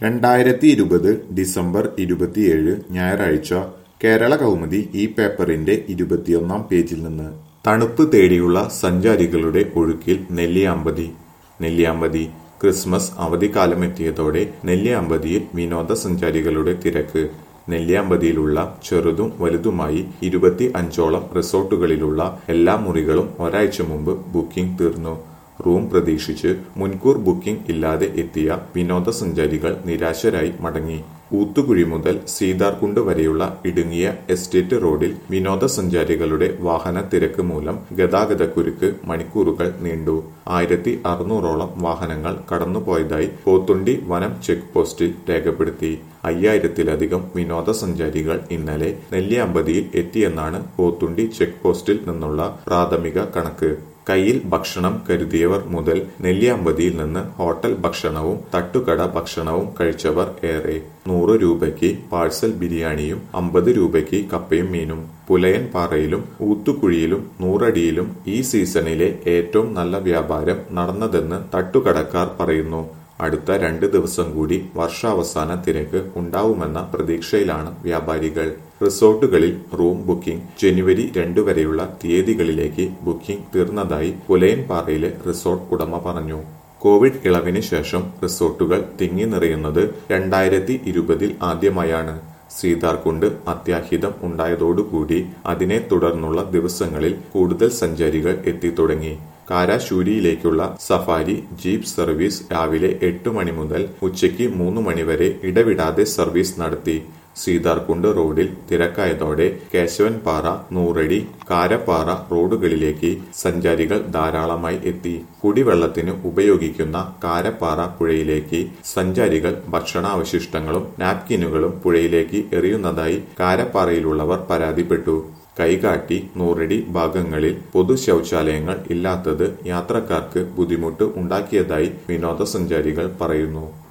രണ്ടായിരത്തി ഇരുപത് ഡിസംബർ ഇരുപത്തിയേഴ് ഞായറാഴ്ച കേരള കൗമുദി ഈ പേപ്പറിന്റെ ഇരുപത്തിയൊന്നാം പേജിൽ നിന്ന് തണുപ്പ് തേടിയുള്ള സഞ്ചാരികളുടെ ഒഴുക്കിൽ നെല്ലിയാമ്പതി നെല്ലിയാമ്പതി ക്രിസ്മസ് അവധിക്കാലമെത്തിയതോടെ നെല്ലിയാമ്പതിയിൽ വിനോദസഞ്ചാരികളുടെ തിരക്ക് നെല്ലിയാമ്പതിയിലുള്ള ചെറുതും വലുതുമായി ഇരുപത്തി അഞ്ചോളം റിസോർട്ടുകളിലുള്ള എല്ലാ മുറികളും ഒരാഴ്ച മുമ്പ് ബുക്കിംഗ് തീർന്നു റൂം പ്രതീക്ഷിച്ച് മുൻകൂർ ബുക്കിംഗ് ഇല്ലാതെ എത്തിയ വിനോദസഞ്ചാരികൾ നിരാശരായി മടങ്ങി ഊത്തുകുഴി മുതൽ സീതാർകുണ്ട് വരെയുള്ള ഇടുങ്ങിയ എസ്റ്റേറ്റ് റോഡിൽ വിനോദസഞ്ചാരികളുടെ വാഹന തിരക്ക് മൂലം ഗതാഗതക്കുരുക്ക് മണിക്കൂറുകൾ നീണ്ടു ആയിരത്തി അറുന്നൂറോളം വാഹനങ്ങൾ കടന്നുപോയതായി പോത്തുണ്ടി വനം ചെക്ക് പോസ്റ്റിൽ രേഖപ്പെടുത്തി അയ്യായിരത്തിലധികം വിനോദസഞ്ചാരികൾ ഇന്നലെ നെല്ലിയാമ്പതിയിൽ എത്തിയെന്നാണ് പോത്തുണ്ടി ചെക്ക് പോസ്റ്റിൽ നിന്നുള്ള പ്രാഥമിക കണക്ക് കയ്യിൽ ഭക്ഷണം കരുതിയവർ മുതൽ നെല്ലിയാമ്പതിയിൽ നിന്ന് ഹോട്ടൽ ഭക്ഷണവും തട്ടുകട ഭക്ഷണവും കഴിച്ചവർ ഏറെ നൂറ് രൂപയ്ക്ക് പാഴ്സൽ ബിരിയാണിയും അമ്പത് രൂപയ്ക്ക് കപ്പയും മീനും പുലയൻ പാറയിലും ഊത്തുകുഴിയിലും നൂറടിയിലും ഈ സീസണിലെ ഏറ്റവും നല്ല വ്യാപാരം നടന്നതെന്ന് തട്ടുകടക്കാർ പറയുന്നു അടുത്ത രണ്ട് ദിവസം കൂടി വർഷാവസാന തിരക്ക് ഉണ്ടാവുമെന്ന പ്രതീക്ഷയിലാണ് വ്യാപാരികൾ റിസോർട്ടുകളിൽ റൂം ബുക്കിംഗ് ജനുവരി രണ്ടു വരെയുള്ള തീയതികളിലേക്ക് ബുക്കിംഗ് തീർന്നതായി പുലയൻപാറയിലെ റിസോർട്ട് ഉടമ പറഞ്ഞു കോവിഡ് ഇളവിന് ശേഷം റിസോർട്ടുകൾ തിങ്ങി നിറയുന്നത് രണ്ടായിരത്തി ഇരുപതിൽ ആദ്യമായാണ് സീതാർകുണ്ട് അത്യാഹിതം ഉണ്ടായതോടുകൂടി അതിനെ തുടർന്നുള്ള ദിവസങ്ങളിൽ കൂടുതൽ സഞ്ചാരികൾ എത്തിത്തുടങ്ങി കാരാശൂരിയിലേക്കുള്ള സഫാരി ജീപ്പ് സർവീസ് രാവിലെ എട്ട് മണി മുതൽ ഉച്ചയ്ക്ക് മൂന്ന് മണിവരെ ഇടവിടാതെ സർവീസ് നടത്തി സീതാർകുണ്ട് റോഡിൽ തിരക്കായതോടെ കേശവൻപാറ നൂറടി കാരപ്പാറ റോഡുകളിലേക്ക് സഞ്ചാരികൾ ധാരാളമായി എത്തി കുടിവെള്ളത്തിന് ഉപയോഗിക്കുന്ന കാരപ്പാറ പുഴയിലേക്ക് സഞ്ചാരികൾ ഭക്ഷണാവശിഷ്ടങ്ങളും നാപ്കിനുകളും പുഴയിലേക്ക് എറിയുന്നതായി കാരപ്പാറയിലുള്ളവർ പരാതിപ്പെട്ടു കൈകാട്ടി നൂറടി ഭാഗങ്ങളിൽ പൊതു ശൗചാലയങ്ങൾ ഇല്ലാത്തത് യാത്രക്കാർക്ക് ബുദ്ധിമുട്ട് ഉണ്ടാക്കിയതായി വിനോദസഞ്ചാരികൾ പറയുന്നു